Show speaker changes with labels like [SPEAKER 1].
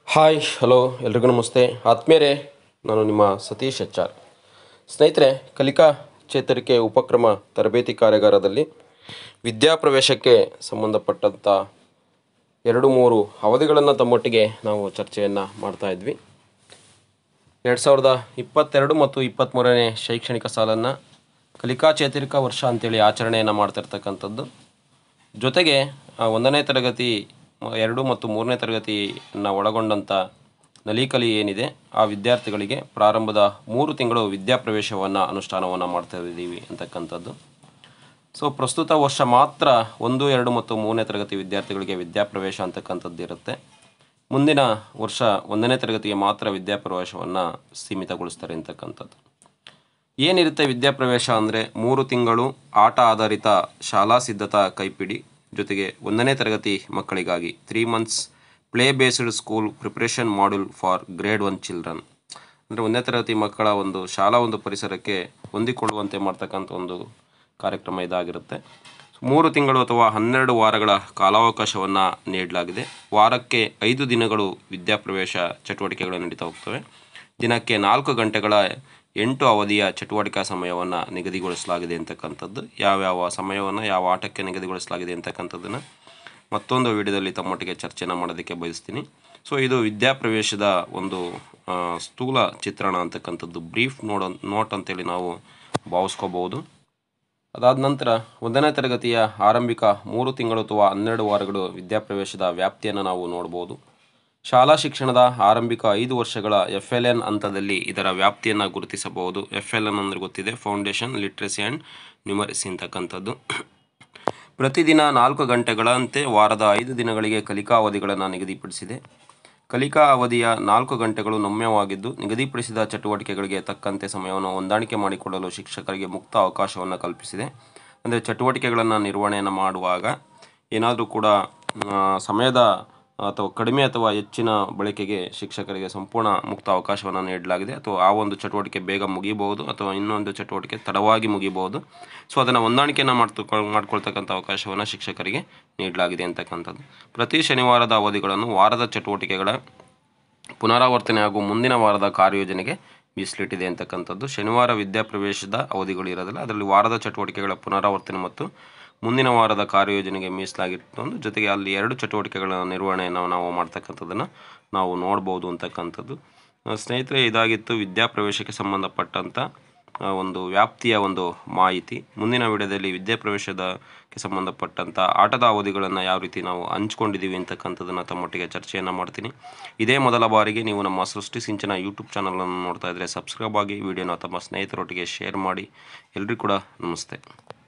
[SPEAKER 1] hi hello ಎಲ್ರಿಗೂ ನಮಸ್ತೆ ಆತ್ಮೀಯರೇ ನಾನು ನಿಮ್ಮ ಸತೀಶ್ ಎಚ್ ಆರ್ ಸ್ನೇಹಿತರೆ ಕಲಿಕಾ ಚೇತರಿಕೆ ಉಪಕ್ರಮ ತರಬೇತಿ ಕಾರ್ಯಾಗಾರದಲ್ಲಿ ವಿದ್ಯಾಪ್ರವೇಶಕ್ಕೆ ಸಂಬಂಧಪಟ್ಟಂಥ ಎರಡು ಮೂರು ಅವಧಿಗಳನ್ನು ತಮ್ಮೊಟ್ಟಿಗೆ ನಾವು ಚರ್ಚೆಯನ್ನು ಮಾಡ್ತಾ ಇದ್ವಿ ಎರಡು ಸಾವಿರದ ಇಪ್ಪತ್ತೆರಡು ಮತ್ತು ಇಪ್ಪತ್ತ್ಮೂರನೇ ಶೈಕ್ಷಣಿಕ ಸಾಲನ್ನು ಕಲಿಕಾ ಚೇತರಿಕಾ ವರ್ಷ ಅಂತೇಳಿ ಆಚರಣೆಯನ್ನು ಮಾಡ್ತಿರ್ತಕ್ಕಂಥದ್ದು ಜೊತೆಗೆ ಆ, ಒಂದನೇ ತರಗತಿ ಮ- ಎರಡು ಮತ್ತು ಮೂರನೇ ತರಗತಿಯನ್ನು ಒಳಗೊಂಡಂಥ ನಲಿಕಲಿ ಏನಿದೆ ಆ ವಿದ್ಯಾರ್ಥಿಗಳಿಗೆ ಪ್ರಾರಂಭದ ಮೂರು ತಿಂಗಳು ವಿದ್ಯಾಪ್ರವೇಶವನ್ನು ಅನುಷ್ಠಾನವನ್ನು ಮಾಡ್ತಾ ಇದ್ದೀವಿ ಅಂತಕ್ಕಂಥದ್ದು ಸೊ ಪ್ರಸ್ತುತ ವರ್ಷ ಮಾತ್ರ ಒಂದು ಎರಡು ಮತ್ತು ಮೂರನೇ ತರಗತಿ ವಿದ್ಯಾರ್ಥಿಗಳಿಗೆ ವಿದ್ಯಾಪ್ರವೇಶ ಅಂತಕ್ಕಂಥದ್ದು ಇರುತ್ತೆ ಮುಂದಿನ ವರ್ಷ ಒಂದನೇ ತರಗತಿಗೆ ಮಾತ್ರ ವಿದ್ಯಾಪ್ರವೇಶವನ್ನು ಸೀಮಿತಗೊಳಿಸ್ತಾರೆ ಅಂತಕ್ಕಂಥದ್ದು ಏನಿರುತ್ತೆ ವಿದ್ಯಾಪ್ರವೇಶ ಅಂದರೆ ಮೂರು ತಿಂಗಳು ಆಟ ಆಧಾರಿತ ಶಾಲಾ ಸಿದ್ಧತಾ ಕೈಪಿಡಿ ಜೊತೆಗೆ ಒಂದನೇ ತರಗತಿ ಮಕ್ಕಳಿಗಾಗಿ three months play based school preparation module for grade one children ಅಂದರೆ ಒಂದನೇ ತರಗತಿ ಮಕ್ಕಳ ಒಂದು ಶಾಲಾ ಒಂದು ಪರಿಸರಕ್ಕೆ ಹೊಂದಿಕೊಳ್ಳುವಂತೆ ಮಾಡ್ತಕ್ಕಂಥ ಒಂದು ಕಾರ್ಯಕ್ರಮ ಇದಾಗಿರುತ್ತೆ ಮೂರು ತಿಂಗಳು ಅಥವಾ ಹನ್ನೆರಡು ವಾರಗಳ ಕಾಲಾವಕಾಶವನ್ನು ನೀಡಲಾಗಿದೆ ವಾರಕ್ಕೆ ಐದು ದಿನಗಳು ವಿದ್ಯಾಪ್ರವೇಶ ಚಟುವಟಿಕೆಗಳು ನಡೀತಾ ಹೋಗ್ತವೆ ದಿನಕ್ಕೆ ನಾಲ್ಕು ಗಂಟೆಗಳ ಎಂಟು ಅವಧಿಯ ಚಟುವಟಿಕಾ ಸಮಯವನ್ನು ನಿಗದಿಗೊಳಿಸಲಾಗಿದೆ ಅಂತಕ್ಕಂಥದ್ದು ಯಾವ್ಯಾವ ಸಮಯವನ್ನು ಯಾವ ಆಟಕ್ಕೆ ನಿಗದಿಗೊಳಿಸಲಾಗಿದೆ ಅಂತಕ್ಕಂಥದ್ದನ್ನು ಮತ್ತೊಂದು ವಿಡಿಯೋದಲ್ಲಿ ತಮ್ಮೊಟ್ಟಿಗೆ ಚರ್ಚೆನ ಮಾಡೋದಕ್ಕೆ ಬಯಸ್ತೀನಿ ಸೊ ಇದು ವಿದ್ಯಾಪ್ರವೇಶದ ಒಂದು ಆ, ಸ್ಥೂಲ ಚಿತ್ರಣ ಅಂತಕ್ಕಂಥದ್ದು ಬ್ರೀಫ್ ನೋಡ್ ನೋಟ್ ಅಂತೇಳಿ ನಾವು ಭಾವಿಸ್ಕೋಬಹುದು ಅದಾದ ನಂತರ ಒಂದನೇ ತರಗತಿಯ ಆರಂಭಿಕ ಮೂರು ತಿಂಗಳು ಅಥವಾ ಹನ್ನೆರಡು ವಾರಗಳು ವಿದ್ಯಾಪ್ರವೇಶದ ವ್ಯಾಪ್ತಿಯನ್ನು ನಾವು ನೋಡ್ಬೋದು ಶಾಲಾ ಶಿಕ್ಷಣದ ಆರಂಭಿಕ ಐದು ವರ್ಷಗಳ ಎಫ್ ಎಲ್ ಎನ್ ಹಂತದಲ್ಲಿ ಇದರ ವ್ಯಾಪ್ತಿಯನ್ನು ಗುರುತಿಸಬಹುದು ಎಫ್ ಎಲ್ ಎನ್ ಅಂದ್ರೆ ಗೊತ್ತಿದೆ ಫೌಂಡೇಶನ್ ಲಿಟ್ರಸಿ ಆ್ಯಂಡ್ ನ್ಯೂಮರಿಸಿ ಅಂತಕ್ಕಂಥದ್ದು ಪ್ರತಿದಿನ ನಾಲ್ಕು ಗಂಟೆಗಳಂತೆ ವಾರದ ಐದು ದಿನಗಳಿಗೆ ಕಲಿಕಾ ಅವಧಿಗಳನ್ನು ನಿಗದಿಪಡಿಸಿದೆ ಕಲಿಕಾ ಅವಧಿಯ ನಾಲ್ಕು ಗಂಟೆಗಳು ನಮ್ಯವಾಗಿದ್ದು ನಿಗದಿಪಡಿಸಿದ ಚಟುವಟಿಕೆಗಳಿಗೆ ತಕ್ಕಂತೆ ಸಮಯವನ್ನು ಹೊಂದಾಣಿಕೆ ಮಾಡಿಕೊಳ್ಳಲು ಶಿಕ್ಷಕರಿಗೆ ಮುಕ್ತ ಅವಕಾಶವನ್ನು ಕಲ್ಪಿಸಿದೆ ಅಂದರೆ ಚಟುವಟಿಕೆಗಳನ್ನು ನಿರ್ವಹಣೆಯನ್ನು ಮಾಡುವಾಗ ಏನಾದರೂ ಕೂಡ ಆ, ಸಮಯದ ಅಥವಾ ಕಡಿಮೆ ಅಥವಾ ಹೆಚ್ಚಿನ ಬಳಕೆಗೆ ಶಿಕ್ಷಕರಿಗೆ ಸಂಪೂರ್ಣ ಮುಕ್ತ ಅವಕಾಶವನ್ನು ನೀಡಲಾಗಿದೆ ಅಥವಾ ಆ ಒಂದು ಚಟುವಟಿಕೆ ಬೇಗ ಮುಗಿಬಹುದು ಅಥವಾ ಇನ್ನೊಂದು ಚಟುವಟಿಕೆ ತಡವಾಗಿ ಮುಗಿಬಹುದು ಸೊ ಅದನ್ನು ಹೊಂದಾಣಿಕೆಯನ್ನು ಮಾಡ್ತು ಮಾಡ್ಕೊಳ್ತಕ್ಕಂಥ ಅವಕಾಶವನ್ನು ಶಿಕ್ಷಕರಿಗೆ ನೀಡಲಾಗಿದೆ ಅಂತಕ್ಕಂಥದ್ದು ಪ್ರತಿ ಶನಿವಾರದ ಅವಧಿಗಳನ್ನು ವಾರದ ಚಟುವಟಿಕೆಗಳ ಪುನರಾವರ್ತನೆ ಹಾಗೂ ಮುಂದಿನ ವಾರದ ಕಾರ್ಯಯೋಜನೆಗೆ ಮೀಸಲಿಟ್ಟಿದೆ ಅಂತಕ್ಕಂಥದ್ದು ಶನಿವಾರ ವಿದ್ಯಾಪ್ರವೇಶದ ಅವಧಿಗಳು ಇರೋದಿಲ್ಲ ಅದರಲ್ಲಿ ವಾರದ ಚಟುವಟಿಕೆಗಳ ಪುನರಾವರ್ತನೆ ಮತ್ತು ಮುಂದಿನ ವಾರದ ಕಾರ್ಯಯೋಜನೆಗೆ ಮೀಸಲಾಗಿರ್ತೊಂದು ಜೊತೆಗೆ ಅಲ್ಲಿ ಎರಡು ಚಟುವಟಿಕೆಗಳ ನಿರ್ವಹಣೆಯನ್ನು ನಾವು ಮಾಡ್ತಕ್ಕಂಥದ್ದನ್ನು ನಾವು ನೋಡ್ಬೋದು ಅಂತಕ್ಕಂಥದ್ದು ಆ, ಸ್ನೇಹಿತರೆ ಇದಾಗಿತ್ತು ವಿದ್ಯಾಪ್ರವೇಶಕ್ಕೆ ಸಂಬಂಧಪಟ್ಟಂಥ ಆ, ಒಂದು ವ್ಯಾಪ್ತಿಯ ಒಂದು ಮಾಹಿತಿ ಮುಂದಿನ ವಿಡಿಯೋದಲ್ಲಿ ವಿದ್ಯಾಪ್ರವೇಶದಕ್ಕೆ ಸಂಬಂಧಪಟ್ಟಂಥ ಆಟದ ಅವಧಿಗಳನ್ನು ಯಾವ ರೀತಿ ನಾವು ಹಂಚ್ಕೊಂಡಿದ್ದೀವಿ ಅಂತಕ್ಕಂಥದ್ದನ್ನು ತಮ್ಮೊಟ್ಟಿಗೆ ಚರ್ಚೆಯನ್ನು ಮಾಡ್ತೀನಿ ಇದೇ ಮೊದಲ ಬಾರಿಗೆ ನೀವು ನಮ್ಮ ಸೃಷ್ಟಿ ಸಿಂಚನ ಯೂಟ್ಯೂಬ್ ಚಾನಲನ್ನು ನೋಡ್ತಾ ಇದ್ದರೆ ಸಬ್ಸ್ಕ್ರೈಬ್ ಆಗಿ ವಿಡಿಯೋನ ತಮ್ಮ ಸ್ನೇಹಿತರೊಟ್ಟಿಗೆ ಶೇರ್ ಮಾಡಿ ಎಲ್ರಿಗೂ ಕೂಡ ನಮಸ್ತೆ